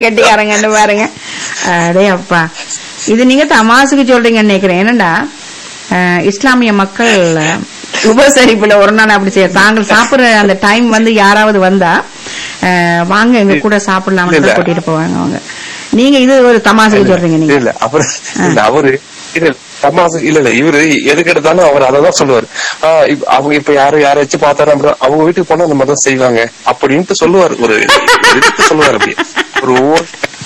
கெட்டிக்காரங்கன்னு பாருங்க அடே அப்பா இது நீங்க தமாசுக்கு சொல்றீங்கன்னு நினைக்கிறேன் என்னடா அஹ், இஸ்லாமிய மக்கள் அஹ், உபசரிப்புல ஒரு நாள் அப்படி செய்ய தாங்கள் சாப்பிடுற அந்த டைம் வந்து யாராவது வந்தா அஹ், வாங்க எங்க கூட சாப்பிடலாம் இல்ல. கூட்டிட்டு போவாங்க அவங்க நீங்க இது ஒரு தமாசுக்கு சொல்றீங்க நீங்க இல்ல அவரு இல்ல அவரு இல்ல தமாசு இல்ல இல்ல இவரு எதுக்கு எடுத்தாலும் அவர் அததான் சொல்லுவாரு ஆஹ் இப்ப அவங்க இப்ப யாரும் யாராச்சும் பார்த்தாரு அப்புறம் அவங்க வீட்டுக்கு போனா அந்த மாதிரி தான் செய்வாங்க அப்படின்ட்டு சொல்லுவாரு ஒரு எதுக்கு சொல்லுவாரு அப்படி ஒரு ஓ-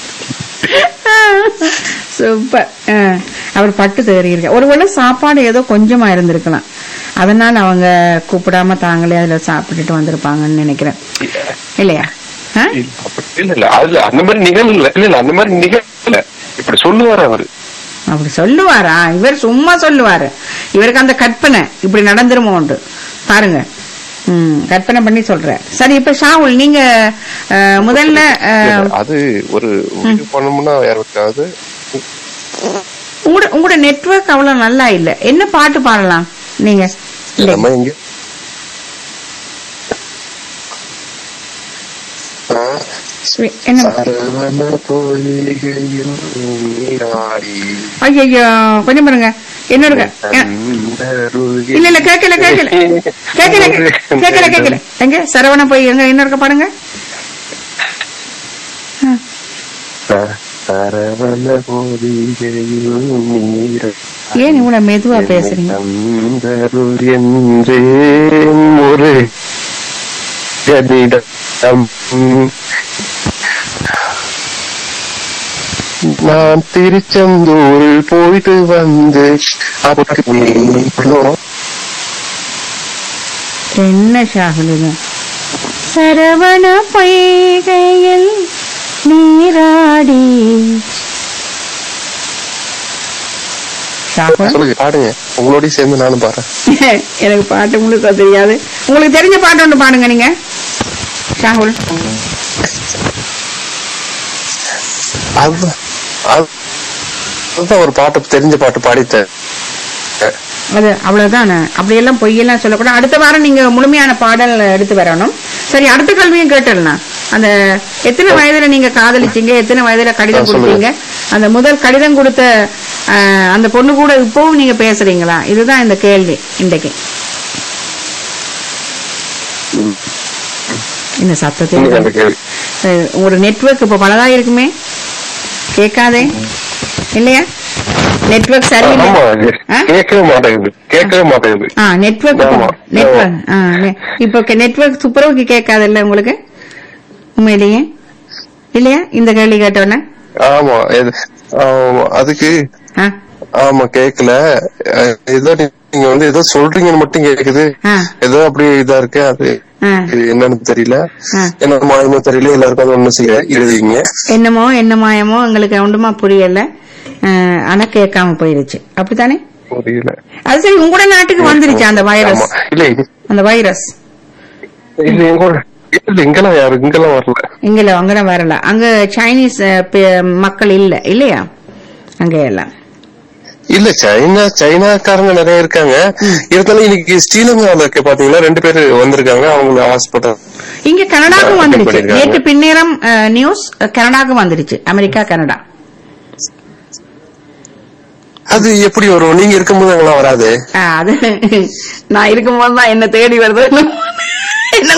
சூப்பர் அஹ், அவர் பட்டு தேறியிருக்க ஒருவேளை சாப்பாடு ஏதோ கொஞ்சமா இருந்திருக்கலாம் அதனால அவங்க கூப்பிடாம தாங்களே அதுல சாப்பிட்டுட்டு வந்திருப்பாங்கன்னு நினைக்கிறேன் இல்லையா ஆ? இல்ல, அப்படி இல்ல இல்ல அதுல அந்த மாதிரி நிகழ் இல்ல இல்ல இல்ல அந்த மாதிரி நிகழ் இல்ல இப்படி சொல்லுவாரு அவரு அப்படி சொல்லுவாரா இவர் சும்மா சொல்லுவாரு இவருக்கு அந்த கற்பனை இப்படி நடந்துருமோண்டு பாருங்க ம் கற்பனை பண்ணி சொல்ற சரி இப்ப ஷாவுல் நீங்க அஹ், முதல்ல அஹ், இல்ல, அது ஒரு வீடு பண்ணோம்னா யாருக்காவது உங்களோட உங்களோட நெட்வொர்க் அவ்வளவு நல்லா இல்ல என்ன பாட்டு பாடலாம் நீங்க நம்ம எங்க ஆஹ் ஸ்வி- என்ன சரவண பொய்கையில் நீராடி ஐயோ கொஞ்சம் பாருங்க இன்னொரு க- அஹ், தந்தருகே- இல்ல இல்ல கேட்கல கேட்கல கேட்கல கேட்கல கேட்கல எங்க சரவண போய் எங்க இன்னொருக்க பாடுங்க ச- சரவண பொய்கையில் நீராடி ஏன் இவ்வளவு மெதுவா பேசுறீங்க தந்தருள் என்றேன் ஒரு கதிடம் நான் திருச்செந்தூரில் போயிட்டு வந்து அப்போ என்ன ஷாகுல் இது சரவண பொய்கையில் நீராடி ஷாகுல் சொல்லுங்க பாடுங்க உங்களோடய சேர்ந்து நானும் பாடுறேன் எனக்கு பாட்டு முழுக்க தெரியாது உங்களுக்கு தெரிஞ்ச பாட்டு ஒன்று பாடுங்க நீங்க ஷாகுல் அது அது- அதுதான் ஒரு பாட்டு தெரிஞ்ச பாட்டு பாடித்தேன் அது அவ்வளவுதானே அப்படியெல்லாம் பொய்யெல்லாம் சொல்லக்கூடாது அடுத்த வாரம் நீங்க முழுமையான பாடல் எடுத்து வரணும் சரி அடுத்த கல்வியும் கேட்டுடலாம் அந்த எத்தனை வயதுல நீங்க காதலிச்சீங்க எத்தனை வயதுல கடிதம் ஆ, சொல்லுங்க. கொடுத்தீங்க அந்த முதல் கடிதம் கொடுத்த அஹ், அந்த பொண்ணு கூட இப்பவும் நீங்க பேசுறீங்களா இதுதான் இந்த கேள்வி இன்றைக்கு இந்த இன்னைக்கு அந்த சத்தத்தை கேள்வி அஹ், உங்களோட நெட்வொர்க் இப்ப பலதா இருக்குமே கேட்காதே இல்லையா நெட்வொர்க் சரியில்லை ஆமா ஆ? கேட்கவே மாட்டேங்குது கேட்கவே மாட்டேங்குது ஆ நெட்வொர்க் ஆமா. நெட்வொர்க் ஆ நெ- இப்போ நெட்வொர்க் துப்புரவுக்கு கேட்காதுல்ல உங்களுக்கு உண்மையிலேயே இல்லையா இந்த கேள்வி கேட்டோன்னே ஆமா இது- ஆமா, அதுக்கு ஆ ஆமா கேக்கல அஹ், ஏதோ நீங்க வந்து ஏதோ சொல்றீங்கன்னு மட்டும் கேக்குது ஆ. ஏதோ அப்படி இதா இருக்கு அது ஆ. இது என்னன்னு தெரியல ஆ. என்ன மாயமோ தெரியல எல்லாருக்கும் அது ஒண்ணு செய்ய எழுதிங்க என்னமோ என்ன மாயமோ எங்களுக்கு ஒன்றுமா புரியல ஆ, ஆனா கேட்காம போயிருச்சு அப்படித்தானே புரியல அது சரி உங்களோட நாட்டுக்கு வந்துருச்சு அந்த வைரஸ் ஆமா. இல்ல இது- அந்த வைரஸ் இல்ல எங்க இல்ல இங்கெல்லாம் யாரு இங்கெல்லாம் வரல இங்கல அங்கெல்லாம் வரல அங்க சைனீஸ் அஹ், பே- மக்கள் இல்ல இல்லையா அங்க எல்லாம் இல்ல சைனா சைனாக்காரங்க நிறைய இருக்காங்க இருந்தாலும் இன்னைக்கு ஸ்ரீலங்கால இருக்க பாத்தீங்களா ரெண்டு பேரு வந்திருக்காங்க அவங்க ஹாஸ்பிட்டல் இங்க கனடாக்கும் ஆ, வந்துருச்சு பண்ணிருக்காங்க. நேற்று பின்னேரம் அஹ், நியூஸ் அஹ், கனடாக்கும் வந்துருச்சு அமெரிக்கா கனடா அது எப்படி வரும் நீங்க இருக்கும்போது அங்கெல்லாம் வராது ஆ, அது நான் இருக்கும்போது தான் என்ன தேடி வருது என்ன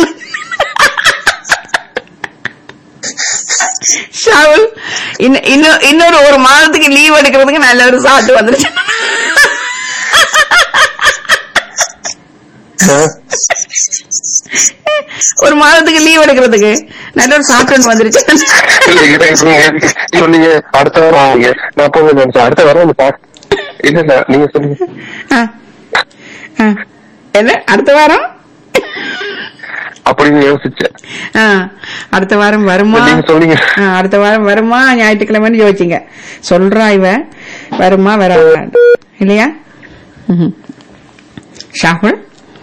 ஷாவுல் இன்ன- இன்னொ- இன்னொரு ஒரு மாதத்துக்கு லீவ் எடுக்கிறதுக்கு நல்ல ஒரு சாட்டு வந்துருச்சு ஆஹ்? ஒரு மாதத்துக்கு லீவ் எடுக்கிறதுக்கு நல்ல ஒரு சாட்டு வந்துருச்சு இல்ல இதை சொன்னீங்க சொன்னீங்க அடுத்த வாரம் வாங்க நான் போக நினைச்சேன் அடுத்த வாரம் வந்து பாக்க இல்ல இல்ல நீங்க சொன்னீங்க ஆ. ஆ. என்ன அடுத்த வாரம் அப்படின்னு யோசிச்சேன் ஆ, அடுத்த வாரம் வருமா நீங்க சொன்னீங்க ஆ, அடுத்த வாரம் வருமா ஞாயிற்றுக்கிழமைன்னு யோசிச்சிங்க சொல்றா இவ வருமா வராதா இல்லையா ம்ஹும். ஷாகுல்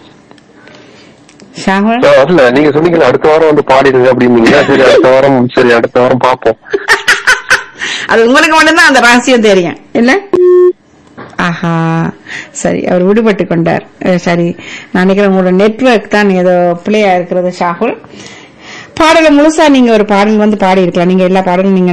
ஷாகுல் ஆஹ் இல்ல நீங்க சொன்னீங்க அடுத்த வாரம் வந்து பாடிடுங்க அப்படின்னீங்க சரி அடுத்த வாரம் சரி அடுத்த வாரம் பாப்போம் அது உங்களுக்கு மட்டும்தான் அந்த ரகசியம் தெரியும் இல்ல ஆஹா சரி அவர் விடுபட்டு கொண்டார் அஹ் சரி நான் நினைக்கிறேன் உங்களோட நெட்வொர்க் தான் ஏதோ பிள்ளையா இருக்கிறது ஷாகுல் பாடலை முழுசா நீங்க ஒரு பாடல் வந்து பாடி இருக்கலாம் நீங்க எல்லா பாடலும் நீங்க